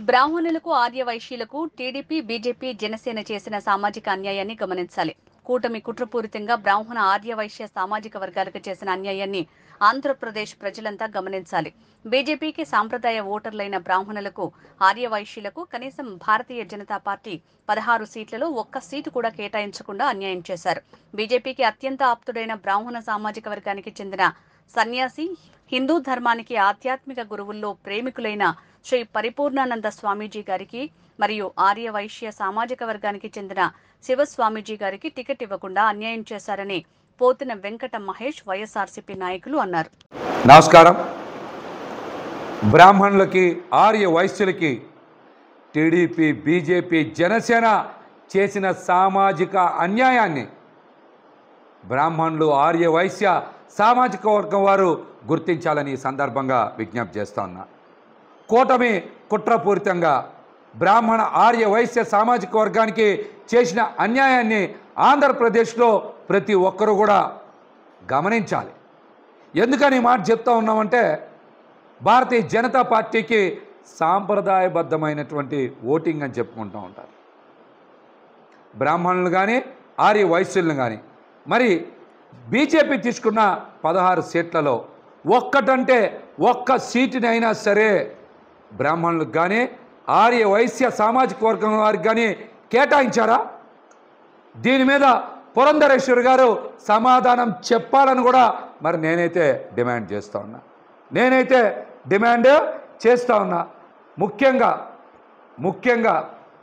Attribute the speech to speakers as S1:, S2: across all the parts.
S1: బ్రాహ్మణులకు ఆర్య వైశ్యులకు TDP BJP Janasena చేసిన సామాజిక అన్యాయాన్ని గమనించాలి కూటమి కుట్రపూరితంగా బ్రాహ్మణ ఆర్య వైశ్య సామాజిక వర్గాలకు చేసిన అన్యాయాన్ని ఆంధ్రప్రదేశ్ ప్రజలంతా గమనించాలి బీజేపీకి సాంప్రదాయ ఓటర్లైన బ్రాహ్మణులకు ఆర్య వైశ్యులకు కనీసం భారతీయ జనతా పార్టీ పదహారు సీట్లలో ఒక్క సీటు కూడా కేటాయించకుండా అన్యాయం చేశారు బీజేపీకి అత్యంత ఆప్తుడైన బ్రాహ్మణ సామాజిక వర్గానికి చెందిన సన్యాసి హిందూ ధర్మానికి ఆధ్యాత్మిక గురువుల్లో ప్రేమికులైన శ్రీ పరిపూర్ణానంద స్వామీజీ గారికి మరియు ఆర్య వైశ్య సామాజిక వర్గానికి చెందిన శివస్వామీజీ గారికి టికెట్ ఇవ్వకుండా అన్యాయం చేశారని పోతిన వెంకట మహేష్ వైఎస్ఆర్సీపీ నాయకులు అన్నారు
S2: నమస్కారం బ్రాహ్మణులకి ఆర్య వైశ్యులకి టీడీపీ బీజేపీ జనసేన చేసిన సామాజిక అన్యాయాన్ని బ్రాహ్మణులు ఆర్య వైశ్య సామాజిక వర్గం వారు గుర్తించాలని ఈ సందర్భంగా విజ్ఞప్తి చేస్తా ఉన్నా కూటమి కుట్రపూరితంగా బ్రాహ్మణ ఆర్య వైశ్య సామాజిక వర్గానికి చేసిన అన్యాయాన్ని ఆంధ్రప్రదేశ్లో ప్రతి ఒక్కరూ కూడా గమనించాలి ఎందుకని ఈ మాట చెప్తా ఉన్నామంటే భారతీయ జనతా పార్టీకి సాంప్రదాయబద్ధమైనటువంటి ఓటింగ్ అని చెప్పుకుంటూ ఉంటారు బ్రాహ్మణులు కానీ ఆర్య వైశ్యులను కానీ మరి బీజేపీ తీసుకున్న పదహారు సీట్లలో ఒక్కటంటే ఒక్క సీటునైనా సరే బ్రాహ్మణులకు కానీ ఆర్య వైశ్య సామాజిక వర్గం వారికి కానీ కేటాయించారా దీని మీద పురంధరేశ్వరి గారు సమాధానం చెప్పాలని కూడా మరి నేనైతే డిమాండ్ చేస్తూ ఉన్నా నేనైతే డిమాండ్ చేస్తూ ఉన్నా ముఖ్యంగా ముఖ్యంగా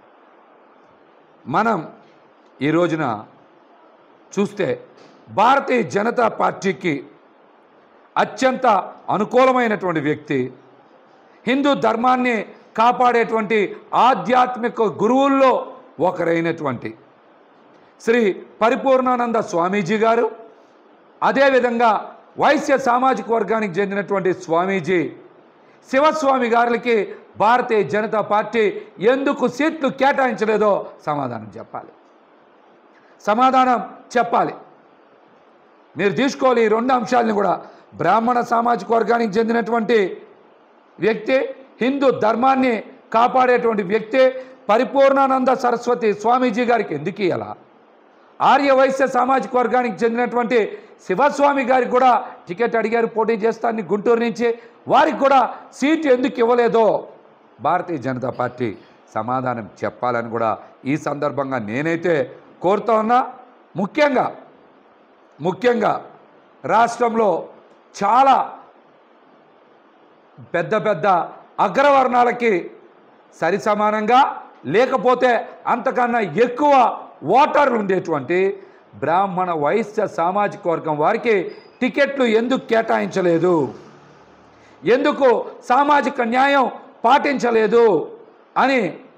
S2: మనం ఈ రోజున చూస్తే భారతీయ జనతా పార్టీకి అత్యంత అనుకూలమైనటువంటి వ్యక్తి హిందూ ధర్మాన్ని కాపాడేటువంటి ఆధ్యాత్మిక గురువుల్లో ఒకరైనటువంటి శ్రీ పరిపూర్ణానంద స్వామీజీ గారు అదేవిధంగా వైశ్య సామాజిక వర్గానికి చెందినటువంటి స్వామీజీ శివస్వామి గారికి భారతీయ జనతా పార్టీ ఎందుకు సీట్లు కేటాయించలేదో సమాధానం చెప్పాలి సమాధానం చెప్పాలి మీరు తీసుకోవాలి ఈ రెండు అంశాలని కూడా బ్రాహ్మణ సామాజిక వర్గానికి చెందినటువంటి వ్యక్తి హిందూ ధర్మాన్ని కాపాడేటువంటి వ్యక్తి పరిపూర్ణానంద సరస్వతి స్వామీజీ గారికి ఎందుకు ఇవ్వాల ఆర్య వైశ్య సామాజిక వర్గానికి చెందినటువంటి శివస్వామి గారికి కూడా టికెట్ అడిగారు పోటీ చేస్తారని గుంటూరు నుంచి వారికి కూడా సీటు ఎందుకు ఇవ్వలేదో భారతీయ జనతా పార్టీ సమాధానం చెప్పాలని కూడా ఈ సందర్భంగా నేనైతే కోరుతా ఉన్నా ముఖ్యంగా ముఖ్యంగా రాష్ట్రంలో చాలా పెద్ద పెద్ద అగ్రవర్ణాలకి సరి సమానంగా లేకపోతే అంతకన్నా ఎక్కువ ఓటర్లు ఉండేటువంటి బ్రాహ్మణ వైశ్య సామాజిక వర్గం వారికి టికెట్లు ఎందుకు కేటాయించలేదు ఎందుకు సామాజిక న్యాయం పాటించలేదు అని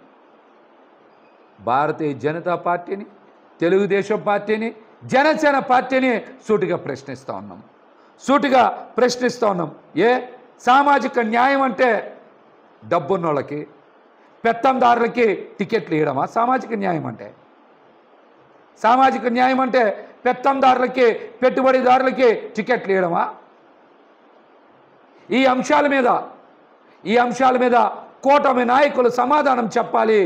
S2: భారతీయ జనతా పార్టీని తెలుగుదేశం పార్టీని జనసేన పార్టీని సూటిగా ప్రశ్నిస్తూ ఉన్నాం సూటిగా ప్రశ్నిస్తూ ఉన్నాం ఏ సామాజిక న్యాయం అంటే డబ్బున్నోళ్ళకి పెత్తందారులకి టికెట్లు ఇవ్వడమా సామాజిక న్యాయం అంటే సామాజిక న్యాయం అంటే పెత్తందారులకి పెట్టుబడిదారులకి టికెట్లు ఇవ్వడమా ఈ అంశాల మీద ఈ అంశాల మీద కూటమి నాయకులు సమాధానం చెప్పాలి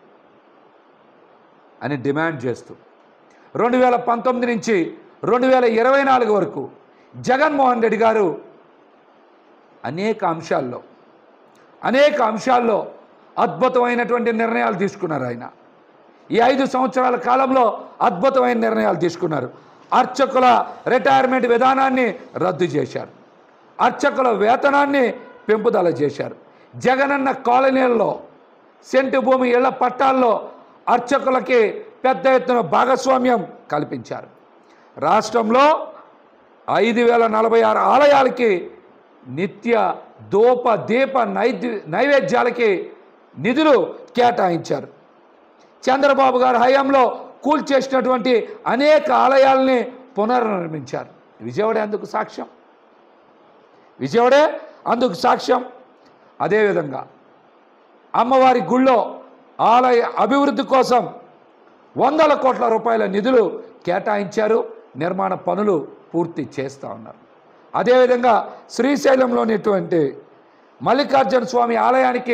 S2: అని డిమాండ్ చేస్తూ రెండు వేల పంతొమ్మిది నుంచి రెండు వేల ఇరవై నాలుగు వరకు జగన్మోహన్ రెడ్డి గారు అనేక అంశాల్లో అనేక అంశాల్లో అద్భుతమైనటువంటి నిర్ణయాలు తీసుకున్నారు ఆయన ఈ ఐదు సంవత్సరాల కాలంలో అద్భుతమైన నిర్ణయాలు తీసుకున్నారు అర్చకుల రిటైర్మెంట్ విధానాన్ని రద్దు చేశారు అర్చకుల వేతనాన్ని పెంపుదల చేశారు జగనన్న కాలనీల్లో సెంటు భూమి ఇళ్ల పట్టాల్లో అర్చకులకి పెద్ద ఎత్తున భాగస్వామ్యం కల్పించారు రాష్ట్రంలో ఐదు వేల నలభై ఆరు ఆలయాలకి నిత్య దూప దీప నైద్య నైవేద్యాలకి నిధులు కేటాయించారు చంద్రబాబు గారి హయాంలో కూల్చేసినటువంటి అనేక ఆలయాల్ని పునర్నిర్మించారు విజయవాడ అందుకు సాక్ష్యం విజయవాడే అందుకు సాక్ష్యం అదేవిధంగా అమ్మవారి గుళ్ళో ఆలయ అభివృద్ధి కోసం వందల కోట్ల రూపాయల నిధులు కేటాయించారు నిర్మాణ పనులు పూర్తి చేస్తూ ఉన్నారు అదేవిధంగా శ్రీశైలంలోనిటువంటి మల్లికార్జున స్వామి ఆలయానికి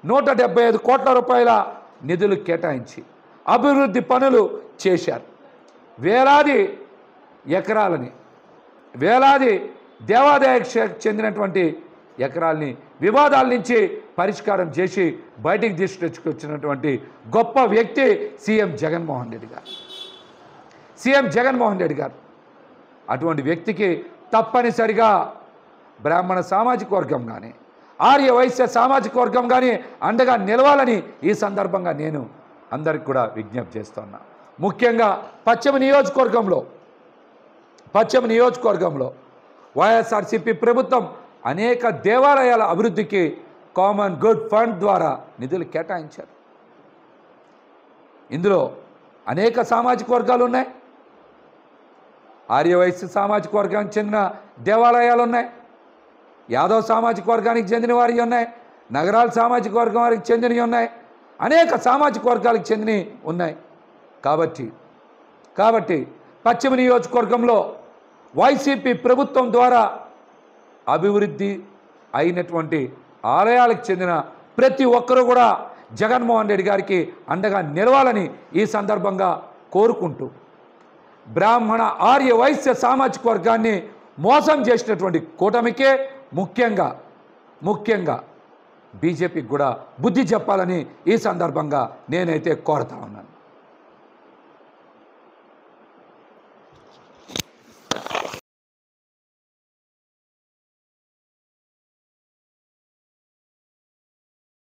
S2: నూట డెబ్బై ఐదు కోట్ల రూపాయల నిధులు కేటాయించి అభివృద్ధి పనులు చేశారు వేలాది ఎకరాలని వేలాది దేవాదాయ శాఖకు చెందినటువంటి ఎకరాల్ని వివాదాల నుంచి పరిష్కారం చేసి బయటికి తీసుకొచ్చినటువంటి గొప్ప వ్యక్తి సీఎం జగన్మోహన్ రెడ్డి గారు సీఎం జగన్మోహన్ రెడ్డి గారు అటువంటి వ్యక్తికి తప్పనిసరిగా బ్రాహ్మణ సామాజిక వర్గం కానీ ఆర్య వైశ్య సామాజిక వర్గం కానీ అండగా నిలవాలని ఈ సందర్భంగా నేను అందరికి కూడా విజ్ఞప్తి చేస్తున్నా ముఖ్యంగా పశ్చిమ నియోజకవర్గంలో పశ్చిమ నియోజకవర్గంలో వైఎస్ఆర్సీపీ ప్రభుత్వం అనేక దేవాలయాల అభివృద్ధికి కామన్ గుడ్ ఫండ్ ద్వారా నిధులు కేటాయించారు ఇందులో అనేక సామాజిక వర్గాలు ఉన్నాయి ఆర్యవైశ్య సామాజిక వర్గానికి చెందిన దేవాలయాలు ఉన్నాయి యాదవ్ సామాజిక వర్గానికి చెందిన వారి ఉన్నాయి నగరాల సామాజిక వర్గం వారికి చెందినవి ఉన్నాయి అనేక సామాజిక వర్గాలకు చెందినవి ఉన్నాయి కాబట్టి కాబట్టి పశ్చిమ నియోజకవర్గంలో వైసీపీ ప్రభుత్వం ద్వారా అభివృద్ధి అయినటువంటి ఆలయాలకు చెందిన ప్రతి ఒక్కరూ కూడా జగన్మోహన్ రెడ్డి గారికి అండగా నిలవాలని ఈ సందర్భంగా కోరుకుంటూ బ్రాహ్మణ ఆర్య వైశ్య సామాజిక వర్గాన్ని మోసం చేసినటువంటి కూటమికే ముఖ్యంగా ముఖ్యంగా బీజేపీకి కూడా బుద్ధి చెప్పాలని ఈ సందర్భంగా నేనైతే కోరుతా ఉన్నాను